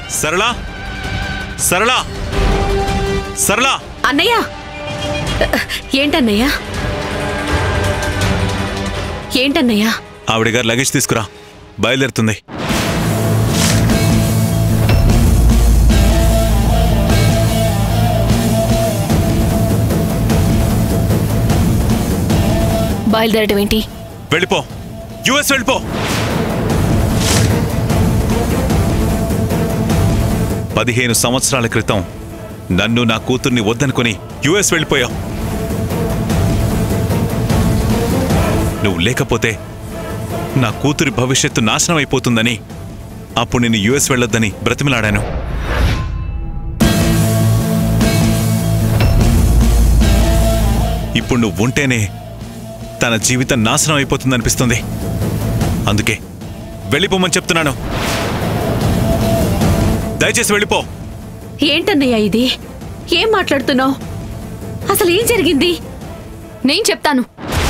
సరళ సరళ సరళ అన్నయ్య ఏంటన్నయ్య ఏంటన్నయ్య ఆవిడ గారు లగేజ్ తీసుకురా బయలుదేరుతుంది బయలుదేరటం ఏంటి వెళ్ళిపో యుఎస్ వెళ్ళిపో పదిహేను సంవత్సరాల క్రితం నన్ను నా కూతుర్ని వద్దనుకుని యుఎస్ వెళ్ళిపోయావు నువ్వు లేకపోతే నా కూతురి భవిష్యత్తు నాశనం అయిపోతుందని అప్పుడు నేను యుఎస్ వెళ్ళొద్దని బ్రతిమలాడాను ఇప్పుడు నువ్వు ఉంటేనే తన జీవితం నాశనం అయిపోతుందనిపిస్తుంది అందుకే వెళ్ళిపోమని చెప్తున్నాను దయచేసి వెళ్ళిపో ఏంటన్నయ్య ఇది ఏం మాట్లాడుతున్నావు అసలు ఏం జరిగింది నేను చెప్తాను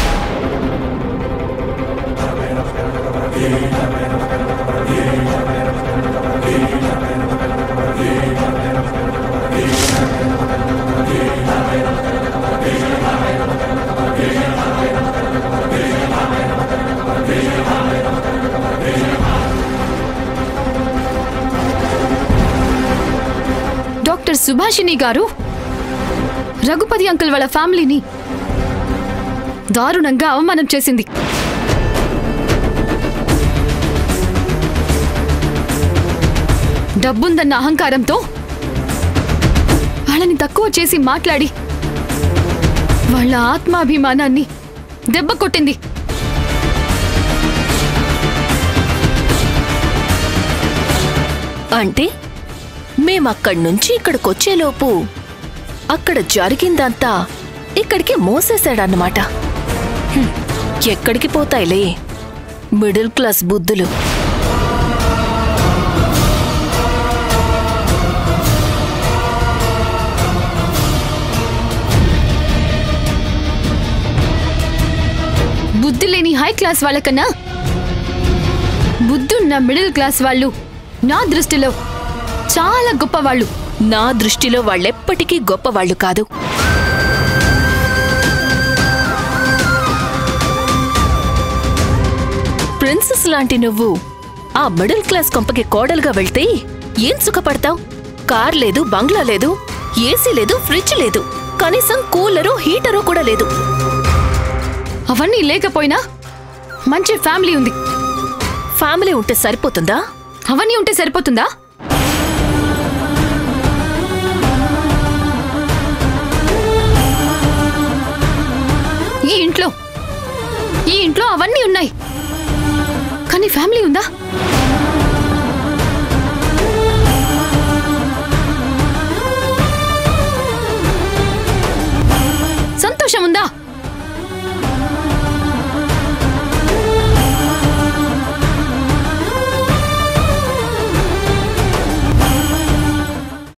డాక్టర్ సుభాషిణి గారు రఘుపతి అంకుల్ వాళ్ళ ఫ్యామిలీని దారుణంగా అవమానం చేసింది డబ్బుందన్న అహంకారంతో వాళ్ళని తక్కువ చేసి మాట్లాడి వాళ్ళ ఆత్మాభిమానాన్ని దెబ్బ కొట్టింది అంటే మేమక్కడి నుంచి ఇక్కడికొచ్చేలోపు అక్కడ జరిగిందంతా ఇక్కడికి మోసేశాడన్నమాట హ్మ్, ఎక్కడికి పోతాయిలే మిడిల్ క్లాస్ బుద్ధులు బుద్ధి లేని హై క్లాస్ వాళ్ళకన్నా బుద్ధున్న మిడిల్ క్లాస్ వాళ్ళు నా దృష్టిలో చాలా గొప్పవాళ్ళు నా దృష్టిలో వాళ్ళెప్పటికీ గొప్పవాళ్ళు కాదు ప్రిన్సెస్ లాంటి నువ్వు ఆ మిడిల్ క్లాస్ కొంపకి కోడలుగా వెళ్తే ఏం సుఖపడతావు కార్ లేదు బంగ్లా లేదు ఏసీ లేదు ఫ్రిడ్జ్ లేదు కనీసం కూలరు హీటరు కూడా లేదు అవన్నీ లేకపోయినా మంచి ఫ్యామిలీ ఉంది ఫ్యామిలీ ఉంటే సరిపోతుందా అవన్నీ ఉంటే సరిపోతుందా ఈ ఇంట్లో ఈ ఇంట్లో అవన్నీ ఉన్నాయి కానీ ఫ్యామిలీ ఉందా